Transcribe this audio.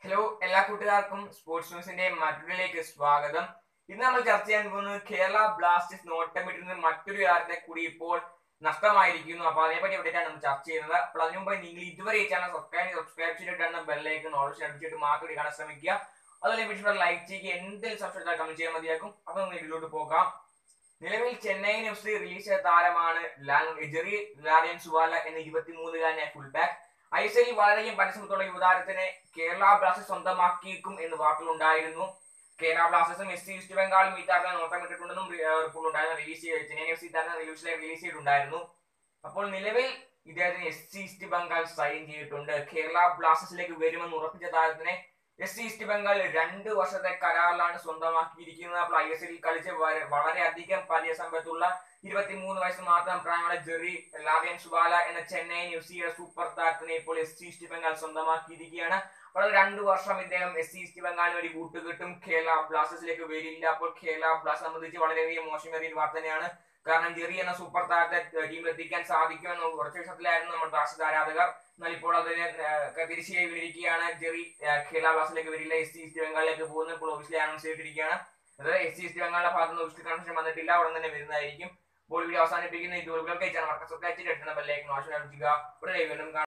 hello എല്ലാ കൂട്ടുകാർക്കും sports ന്യൂസിന്റെ മറ്റൊരിലേക്ക് സ്വാഗതം ഇന്ന് നമ്മൾ ചർച്ച ചെയ്യാൻ പോകുന്നത് കേരള ബ്ലാസ്റ്റേഴ്സ് നോട്ടമിട്ടുന്ന മറ്റൊരു താരത്തെ കൂടി ഇപ്പോൾ നഷ്ടമായിരിക്കുന്നു അപ്പൊ അതേപറ്റി എവിടെയാണ് നമ്മൾ ചർച്ച ചെയ്യുന്നത് അപ്പോൾ അതിനു മുമ്പ് നിങ്ങൾ ഇതുവരെ ഈ ചാനൽ സബ്സ്ക്രൈബ് സബ്സ്ക്രൈബ് ചെയ്തിട്ടാണ് ബെല്ലേക്ക് നോട്ടിഫിക്കേഷൻ അടിച്ചിട്ട് മാത്രം കാണാൻ ശ്രമിക്കുക അതുപോലെ വീഡിയോ ലൈക്ക് ചെയ്യുക എന്തെങ്കിലും സബ്സ്ക്രൈബ് കമന്റ് ചെയ്യാൻ മതിയാക്കും അപ്പൊ നമുക്ക് ഇതിലോട്ട് പോകാം നിലവിൽ ചെന്നൈയിൻ എഫ് സി റിലീസ് ചെയ്ത താരമാണ് ജെറി ലാരിയൻ സുവാല എന്ന ഇരുപത്തിമൂന്നുകാരനെ ഫുൾ ബാക്ക് ഐ എസ് എല്ലിൽ വളരെയധികം പരിശ്രമത്തോടെ യുവതാരത്തിനെ കേരള ബ്ലാസ്റ്റേഴ്സ് സ്വന്തമാക്കിയേക്കും എന്ന് വാർത്തകളുണ്ടായിരുന്നു കേരള ബ്ലാസ്റ്റേഴ്സും എസ് സി ഈസ്റ്റ് ബംഗാളും ഈ താരത്തെ നോട്ടമിട്ടിട്ടുണ്ടെന്നും റിപ്പോർട്ട് ഉണ്ടായിരുന്നു റിലീസ് ചെയ്ത് ചെന്നൈ എഫ് സി താരത്തെ റിലീസിലെ റിലീസ് ചെയ്തിട്ടുണ്ടായിരുന്നു അപ്പോൾ നിലവിൽ ഇദ്ദേഹത്തിന് S C east Bengal sign ചെയ്തിട്ടുണ്ട് കേരള ബ്ലാസ്റ്റേഴ്സിലേക്ക് വരുമെന്ന് ഉറപ്പിച്ച താരത്തിനെ എസ് സി ഈസ്റ്റ് ബംഗാൾ രണ്ട് വർഷത്തെ കരാറിലാണ് സ്വന്തമാക്കിയിരിക്കുന്നത് അപ്പോൾ ഐ എസ് എല്ലിൽ കളിച്ച് വര- വളരെയധികം പരിചയസമ്പത്തുള്ള ഇരുപത്തിമൂന്ന് വയസ്സ് മാത്രം പ്രായമുള്ള ജെറി ലാവിയൻ സുബാല എന്ന ചെന്നൈ എഫ് സിയുടെ സൂപ്പർ താരത്തിനെ ഇപ്പോൾ എസ് സി ഈസ്റ്റ് ബംഗാൾ സ്വന്തമാക്കിയിരിക്കുകയാണ് അപ്പോൾ രണ്ടു വർഷം ഇദ്ദേഹം എസ് സി ഈസ്റ്റ് ബംഗാളിന് വേണ്ടി കൂട്ടുകെട്ടും കേരള ബ്ലാസ്റ്റേഴ്സിലേക്ക് വരില്ല അപ്പോൾ കേരള ബ്ലാസ്റ്റേഴ്സ് സംബന്ധിച്ച് വളരെയധികം മോശമേറിയ ഒരു വാർത്ത തന്നെയാണ് കാരണം ജെറി എന്ന സൂപ്പർ താരത്തെ ടീമിൽ എത്തിക്കാൻ സാധിക്കുമെന്ന് ഉറച്ച വിഷയത്തിലായിരുന്നു നമ്മുടെ ബ്ലാസ്റ്റേഴ്സ് ആരാധകർ എന്നാൽ ഇപ്പോൾ അതിന് തിരിച്ചു വിളിക്കുകയാണ് ജെറി ഏഹ്, കേരള ബ്ലാസ്റ്റേഴ്സിലേക്ക് വരില്ല എസ് സി ഈസ്റ്റ് ബംഗാളിലേക്ക് പോകുന്നു ഇപ്പോൾ ഒഫീഷ്യലി അനൗൺസ് ചെയ്തിരിക്കുകയാണ് അതായത് എസ് സി ഈസ്റ്റ് ബംഗാളിന്റെ ഭാഗത്ത് നിന്ന് ഒഫീഷ്യൽ കൺഫർമേഷൻ വന്നിട്ടില്ല ഉടൻ തന്നെ വരുന്നതായിരിക്കും ഇപ്പോൾ വീഡിയോ അവസാനിപ്പിക്കുന്ന ഈ ജോലികൾക്ക് ഈ ചാനൽ സബ്സ്ക്രൈബ് ചെയ്തിട്ട് ബെല്ലൈക്കൻ വാശം ഉടനെ വീണ്ടും കാണാം